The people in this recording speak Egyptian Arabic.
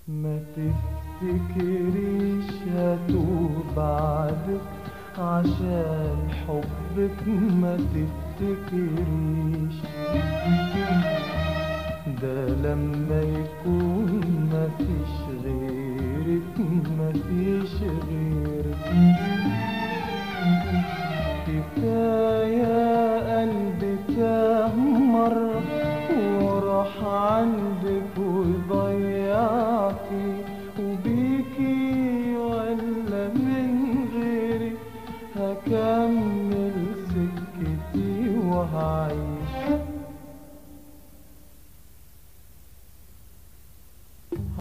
ما تفتكريش هتوب بعدك عشان حبك ما تفتكريش ده لما يكون مفيش غيرك مفيش غيرك كفاية